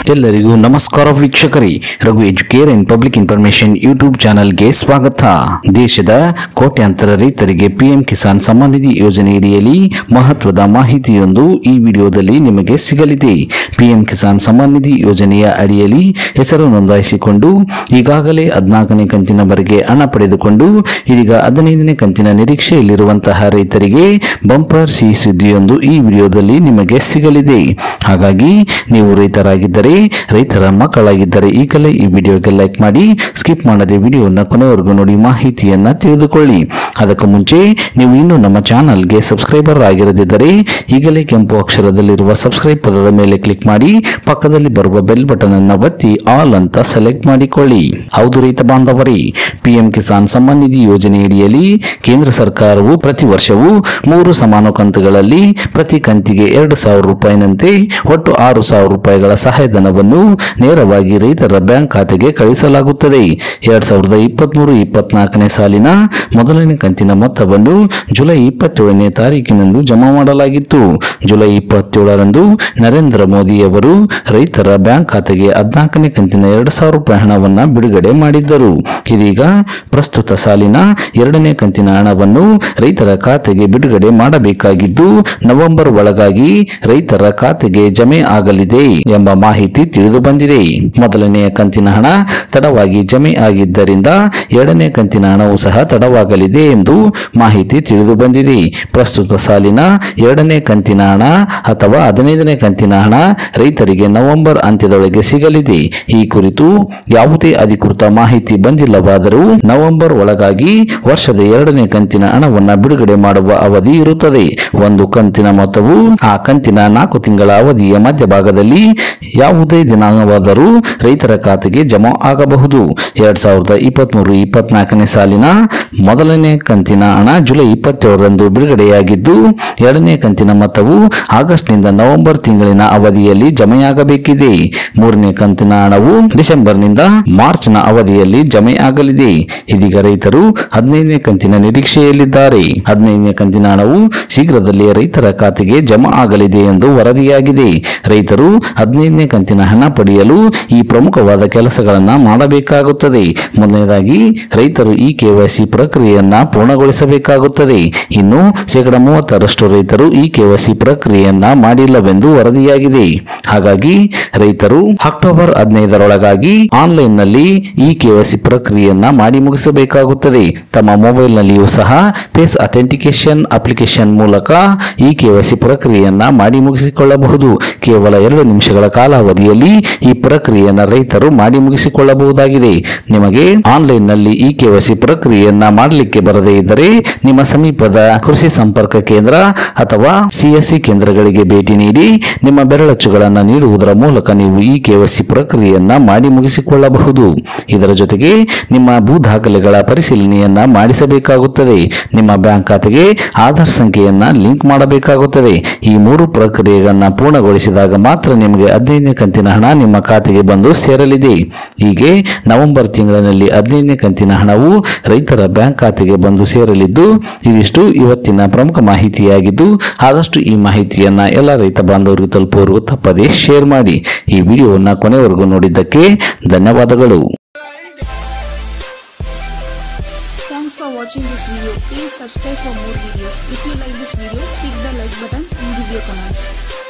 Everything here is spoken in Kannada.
ಎಲ್ಲರಿಗೂ ನಮಸ್ಕಾರ ವೀಕ್ಷಕರೇ Raghu Educare and public information YouTube ಚಾನೆಲ್ಗೆ ಸ್ವಾಗತ ದೇಶದ ಕೋಟ್ಯಾಂತರ ರೈತರಿಗೆ ಪಿಎಂ ಕಿಸಾನ್ ಸಮ್ಮಾನ್ ನಿಧಿ ಯೋಜನೆಯಡಿಯಲ್ಲಿ ಮಹತ್ವದ ಮಾಹಿತಿಯೊಂದು ಈ ವಿಡಿಯೋದಲ್ಲಿ ನಿಮಗೆ ಸಿಗಲಿದೆ ಪಿಎಂ ಕಿಸಾನ್ ಸಮ್ಮಾನ್ ನಿಧಿ ಯೋಜನೆಯ ಅಡಿಯಲ್ಲಿ ಹೆಸರು ನೋಂದಾಯಿಸಿಕೊಂಡು ಈಗಾಗಲೇ ಹದಿನಾಲ್ಕನೇ ಕಂತಿನವರೆಗೆ ಹಣ ಪಡೆದುಕೊಂಡು ಇದೀಗ ಹದಿನೈದನೇ ಕಂತಿನ ನಿರೀಕ್ಷೆಯಲ್ಲಿರುವಂತಹ ರೈತರಿಗೆ ಬಂಪರ್ ಸಿಹಿ ಸುದ್ದಿಯೊಂದು ಈ ವಿಡಿಯೋದಲ್ಲಿ ನಿಮಗೆ ಸಿಗಲಿದೆ ಹಾಗಾಗಿ ನೀವು ರೈತರಾಗಿದ್ದರೆ ರೈತರ ಮಕ್ಕಳಾಗಿದ್ದರೆ ಈಗಲೇ ಈ ವಿಡಿಯೋಗೆ ಲೈಕ್ ಮಾಡಿ ಸ್ಕಿಪ್ ಮಾಡದೆ ವಿಡಿಯೋನ ಕೊನೆವರೆಗೂ ನೋಡಿ ಮಾಹಿತಿಯನ್ನ ತಿಳಿದುಕೊಳ್ಳಿ ಅದಕ್ಕೂ ಮುಂಚೆ ನೀವು ಇನ್ನೂ ನಮ್ಮ ಚಾನಲ್ಗೆ ಸಬ್ಸ್ಕ್ರೈಬರ್ ಆಗಿರದಿದ್ದರೆ ಈಗಲೇ ಕೆಂಪು ಅಕ್ಷರದಲ್ಲಿರುವ ಸಬ್ಸ್ಕ್ರೈಬ್ ಪದದ ಮೇಲೆ ಕ್ಲಿಕ್ ಮಾಡಿ ಪಕ್ಕದಲ್ಲಿ ಬರುವ ಬೆಲ್ ಬಟನ್ ಅನ್ನು ಒತ್ತಿ ಆಲ್ ಅಂತ ಸೆಲೆಕ್ಟ್ ಮಾಡಿಕೊಳ್ಳಿ ಹೌದು ರೈತ ಬಾಂಧವರೇ ಪಿಎಂ ಕಿಸಾನ್ ಸಮ್ಮಾನ್ ನಿಧಿ ಯೋಜನೆಯಡಿಯಲ್ಲಿ ಕೇಂದ್ರ ಸರ್ಕಾರವು ಪ್ರತಿ ವರ್ಷವೂ ಮೂರು ಸಮಾನ ಕಂತುಗಳಲ್ಲಿ ಪ್ರತಿ ಕಂತಿಗೆ ಎರಡು ಸಾವಿರ ರೂಪಾಯಿನಂತೆ ಒಟ್ಟು ಆರು ಸಾವಿರ ರೂಪಾಯಿಗಳ ಸಹಾಯಧನವನ್ನು ನೇರವಾಗಿ ರೈತರ ಬ್ಯಾಂಕ್ ಖಾತೆಗೆ ಕಳುಹಿಸಲಾಗುತ್ತದೆ ಎರಡ್ ಸಾವಿರದ ಇಪ್ಪತ್ಮೂರು ಇಪ್ಪತ್ನಾಲ್ಕನೇ ಸಾಲಿನ ಮೊದಲನೇ ಕಂತಿನ ಮೊತ್ತವನ್ನು ಜುಲೈ ಇಪ್ಪತ್ತೇಳನೇ ತಾರೀಕಿನಂದು ಜಮಾ ಮಾಡಲಾಗಿತ್ತು ಜುಲೈ ಇಪ್ಪತ್ತೇಳರಂದು ನರೇಂದ್ರ ಮೋದಿಯವರು ರೈತರ ಬ್ಯಾಂಕ್ ಖಾತೆಗೆ ಹದಿನಾಲ್ಕನೇ ಕಂತಿನ ಎರಡು ಸಾವಿರ ರೂಪಾಯಿ ಹಣವನ್ನ ಬಿಡುಗಡೆ ಮಾಡಿದ್ದರು ಇದೀಗ ಪ್ರಸ್ತುತ ಸಾಲಿನ ಎರಡನೇ ಕಂತಿನ ಹಣವನ್ನು ರೈತರ ಖಾತೆಗೆ ಬಿಡುಗಡೆ ಮಾಡಬೇಕಾಗಿದ್ದು ನವೆಂಬರ್ ಒಳಗಾಗಿ ರೈತರ ಖಾತೆಗೆ ಜಮೆ ಆಗಲಿದೆ ಎಂಬ ಮಾಹಿತಿ ತಿಳಿದು ಬಂದಿದೆ ಮೊದಲನೆಯ ಕಂತಿನ ಹಣ ತಡವಾಗಿ ಜಮೆ ಆಗಿದ್ದರಿಂದ ಎರಡನೇ ಕಂತಿನ ಹಣವು ಸಹ ತಡವಾಗಲಿದೆ ಎಂದು ಮಾಹಿತಿ ತಿಳಿದು ಬಂದಿದೆ ಪ್ರಸ್ತುತ ಸಾಲಿನ ಎರಡನೇ ಕಂತಿನ ಹಣ ಅಥವಾ ಹದಿನೈದನೇ ಕಂತಿನ ಹಣ ರೈತರಿಗೆ ನವೆಂಬರ್ ಅಂತ್ಯದೊಳಗೆ ಸಿಗಲಿದೆ ಈ ಕುರಿತು ಯಾವುದೇ ಅಧಿಕೃತ ಮಾಹಿತಿ ಬಂದಿಲ್ಲವಾದರೂ ನವೆಂಬರ್ ಒಳಗಾಗಿ ವರ್ಷದ ಎರಡನೇ ಕಂತಿನ ಹಣವನ್ನ ಬಿಡುಗಡೆ ಮಾಡುವ ಅವಧಿ ಇರುತ್ತದೆ ಒಂದು ಕಂತಿನ ಮೊತ್ತವು ಆ ಕಂತಿನ ನಾಲ್ಕು ತಿಂಗಳ ಅವಧಿಯ ಮಧ್ಯಭಾಗದಲ್ಲಿ ಯಾವುದೇ ದಿನಾಂಕವಾದರೂ ರೈತರ ಖಾತೆಗೆ ಜಮಾ ಆಗಬಹುದು ಎರಡ್ ಸಾವಿರದ ಇಪ್ಪತ್ಮೂರು ಇಪ್ಪತ್ನಾಲ್ಕನೇ ಸಾಲಿನ ಮೊದಲನೇ ಕಂತಿನ ಹಣ ಜುಲೈ ಇಪ್ಪತ್ತೇಳರಂದು ಬಿಡುಗಡೆಯಾಗಿದ್ದು ಎರಡನೇ ಕಂತಿನ ಮೊತ್ತವು ಆಗಸ್ಟ್ನಿಂದ ನವೆಂಬರ್ ತಿಂಗಳಿನ ಅವಧಿಯಲ್ಲಿ ಜಮೆಯಾಗಬೇಕಿದೆ ಮೂರನೇ ಕಂತಿನ ಹಣವು ಡಿಸೆಂಬರ್ನಿಂದ ಮಾರ್ಚ್ನ ಅವಧಿಯಲ್ಲಿ ಜಮೆ ಆಗಲಿದೆ ಇದೀಗ ರೈತರು ಹದಿನೈದನೇ ಕಂತಿನ ನಿರೀಕ್ಷೆಯಲ್ಲಿದ್ದಾರೆ ಹದಿನೈದನೇ ಕಂತಿನ ಹಣವು ಶೀಘ್ರದಲ್ಲೇ ರೈತರ ಖಾತೆಗೆ ಜಮಾ ಆಗಲಿದೆ ಎಂದು ವರದಿಯಾಗಿದೆ ರೈತರು ಹದಿನೈದನೇ ಕಂತಿನ ಹಣ ಪಡೆಯಲು ಈ ಪ್ರಮುಖವಾದ ಕೆಲಸಗಳನ್ನ ಮಾಡಬೇಕಾಗುತ್ತದೆ ಮೊದಲನೇದಾಗಿ ರೈತರು ಈ ಕೆವೈಸಿ ಪ್ರಕ್ರಿಯೆಯನ್ನ ಪೂರ್ಣಗೊಳಿಸಬೇಕಾಗುತ್ತದೆ ಇನ್ನು ಶೇಕಡ ಮೂವತ್ತರಷ್ಟು ರೈತರು ಈ ಕೆವೈಸಿ ಪ್ರಕ್ರಿಯೆಯನ್ನ ಮಾಡಿಲ್ಲವೆಂದು ವರದಿಯಾಗಿದೆ ಹಾಗಾಗಿ ರೈತರು ಅಕ್ಟೋಬರ್ ಹದಿನೈದರೊಳಗಾಗಿ ಆನ್ಲೈನ್ ನಲ್ಲಿ ಈ ಕೆವೈಸಿ ಪ್ರಕ್ರಿಯೆಯನ್ನ ಮಾಡಿ ಮುಗಿಸಬೇಕಾಗುತ್ತದೆ ತಮ್ಮ ಮೊಬೈಲ್ ನಲ್ಲಿಯೂ ಸಹ ಫೇಸ್ ಅಥೆಂಟಿಕೇಶನ್ ಅಪ್ಲಿಕೇಶನ್ ಮೂಲಕ ಈ ಕೆವೈಸಿ ಪ್ರಕ್ರಿಯೆಯನ್ನ ಮಾಡಿ ಮುಗಿಸಿಕೊಳ್ಳಬಹುದು ಕೇವಲ ಎರಡು ನಿಮಿಷಗಳ ಕಾಲಾವಧಿಯಲ್ಲಿ ಈ ಪ್ರಕ್ರಿಯೆಯನ್ನ ರೈತರು ಮಾಡಿ ಮುಗಿಸಿಕೊಳ್ಳಬಹುದಾಗಿದೆ ನಿಮಗೆ ಆನ್ಲೈನ್ ನಲ್ಲಿ ಈ ಕೆವೈಸಿ ಪ್ರಕ್ರಿಯೆಯನ್ನ ಮಾಡಲಿಕ್ಕೆ ಬರದೇ ಇದ್ದರೆ ನಿಮ್ಮ ಸಮೀಪದ ಕೃಷಿ ಸಂಪರ್ಕ ಕೇಂದ್ರ ಅಥವಾ ಸಿಎಸ್ಸಿ ಕೇಂದ್ರಗಳಿಗೆ ಭೇಟಿ ನೀಡಿ ನಿಮ್ಮ ಬೆರಳಚ್ಚುಗಳನ್ನು ನೀಡುವುದರ ಮೂಲಕ ನೀವು ಈ ಕೆವೈಸಿ ಪ್ರಕ್ರಿಯೆಯನ್ನ ಮಾಡಿ ಮುಗಿಸಿಕೊಳ್ಳಬಹುದು ಇದರ ಜೊತೆಗೆ ನಿಮ್ಮ ಭೂ ದಾಖಲೆಗಳ ಪರಿಶೀಲನೆಯನ್ನ ಮಾಡಿಸಬೇಕಾಗುತ್ತದೆ ನಿಮ್ಮ ಬ್ಯಾಂಕ್ ಖಾತೆಗೆ ಆಧಾರ್ ಸಂಖ್ಯೆಯನ್ನ ಲಿಂಕ್ ಮಾಡಬೇಕಾಗುತ್ತದೆ ಈ ಮೂರು ಪ್ರಕ್ರಿಯೆಗಳನ್ನ ಪೂರ್ಣಗೊಳಿಸಿದಾಗ ಮಾತ್ರ ನಿಮಗೆ ಹದಿನೈದನೇ ಕಂತಿನ ಹಣ ನಿಮ್ಮ ಖಾತೆಗೆ ಬಂದು ಸೇರಲಿದೆ ಹೀಗೆ ನವೆಂಬರ್ ತಿಂಗಳಿನಲ್ಲಿ ಹದಿನೈದನೇ ಕಂತಿನ ಹಣವು ರೈತರ ಬ್ಯಾಂಕ್ ಖಾತೆಗೆ ಬಂದು ಸೇರಲಿದ್ದು ಇದಿಷ್ಟು ಇವತ್ತಿನ ಪ್ರಮುಖ ಮಾಹಿತಿಯಾಗಿದ್ದು ಆದಷ್ಟು ಈ ಮಾಹಿತಿಯನ್ನ ಎಲ್ಲ ರೈತ ಬಾಂಧವರಿಗೆ ತಲುಪುವವರೆಗೂ ತಪ್ಪದೇ ಶೇರ್ ಮಾಡಿ ಈ ವಿಡಿಯೋವನ್ನ ಕೊನೆವರೆಗೂ ನೋಡಿದ್ದಕ್ಕೆ ಧನ್ಯವಾದಗಳು Thanks for watching this video. Please subscribe for more videos. If you like this video, click the like buttons and give your comments.